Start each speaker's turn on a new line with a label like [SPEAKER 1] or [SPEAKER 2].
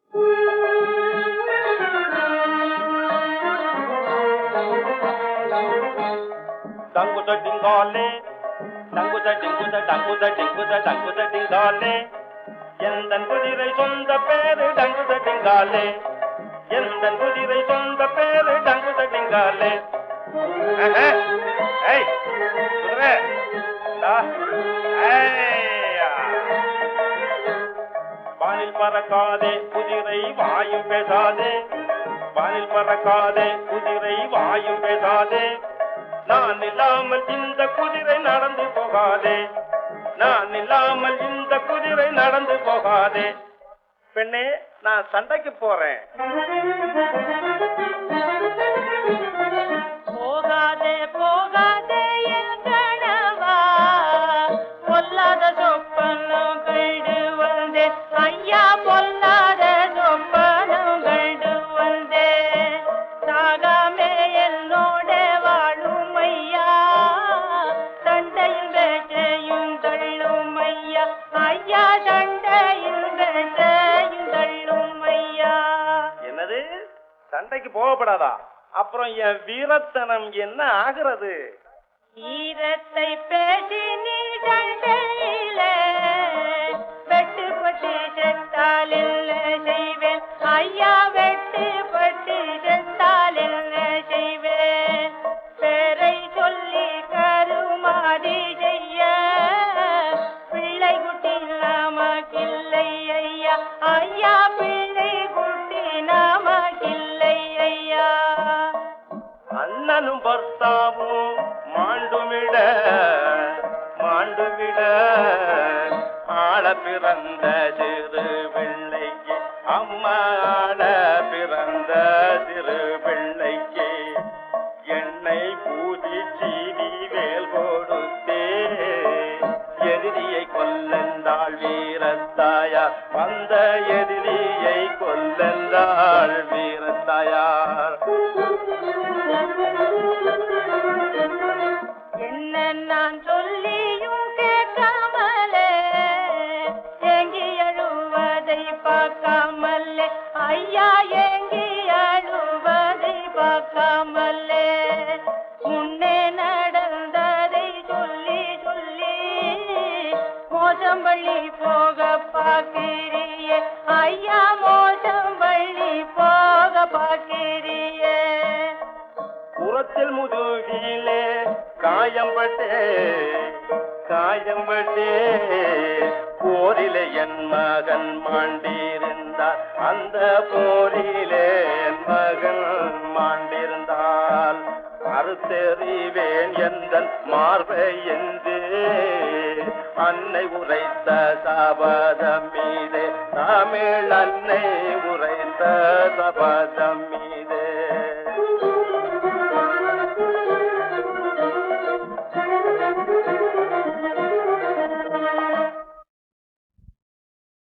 [SPEAKER 1] டங்குத டிங்காலே டங்குத டிங்குத டங்குத டிங்குத டங்குத டிங்காலே எந்தன் குதிரை சொந்த பேரு டங்குத டிங்காலே எந்தன் குதிரை சொந்த பேரு டங்குத டிங்காலே ஆஹா. ஏய் குதிரை டா. ஏய்யா. வானில் பறக்காதே குதிரை வாயும் பேசாதே வானில் பறக்காதே குதிரை வாயும் பேசாதே நான் இல்லாமல் இந்த குதிரை நடந்து போகாதே நான் இல்லாமல் இந்த குதிரை நடந்து போகாதே பெண்ணே நான் சண்டைக்கு போறேன்
[SPEAKER 2] போகாதே போகாதே என் கணவா பொல்லாத சொப்பனம் கண்டு வந்தே ஐயா பொல்லாத சொப்பனம் கண்டு வந்தே சாகாமே என்னோட வாழும் ஐயா சண்டையில் வேட்டையும் தள்ளும் ஐயா ஐயா சண்டையில் வேட்டையும் தள்ளும் ஐயா
[SPEAKER 1] என்னது சண்டைக்கு போகப்படாதா அப்புறம் என் வீரத்தனம் என்ன ஆகிறது
[SPEAKER 2] ஈரத்தை பேசி நீ சண்டையிலே வெட்டுப்பட்டு செத்தால் என்ன செய்வேன் ஐயா வெட்டுப்பட்டு செத்தால் என்ன செய்வேன் பேரை சொல்லி கருமாதி செய்ய பிள்ளை குட்டி நமக்கில்லை ஐயா ஐயா பிள்ளை குட்டி நமக்கில்லை ஐயா
[SPEAKER 1] அண்ணனும் பர்த்தாவும் மாண்டுமிட மாண்டுவிட ஆள பிறந்த சிறு பிள்ளைக்கு அம்மா ஆள பிறந்த சிறு பிள்ளைக்கு எண்ணெய் பூஜி சீனி வேல் கொடுத்தே எதிரியை கொல்லென்றாள் வீரத்தாயார் வந்த எதிரியை கொல்லென்றாள் வீரத்தாயார்
[SPEAKER 2] என்ன நான் சொல்லியும் கேட்காமலே ஏங்கி அழுவதை பார்க்காமலே ஐயா ஏங்கி அழுவதை பார்க்காமலே முன்னே நடந்ததை சொல்லி சொல்லி மோசம் பள்ளி போக பார்க்கிறியே ஐயா மோசம் பள்ளி போக பார்க்கிறியே
[SPEAKER 1] புறத்தில் முதுகிலே காயம்பட்டே காயம்பட்டே போரிலே என் மகன் மாண்டிருந்தார் அந்த போரிலே என் மகன் மாண்டிருந்தால் அறுத்தெறிவேன் எந்தன் மார்பை என்று அன்னை உரைத்த சபதம் மீதே தமிழ் அன்னை உரைத்த சபதம்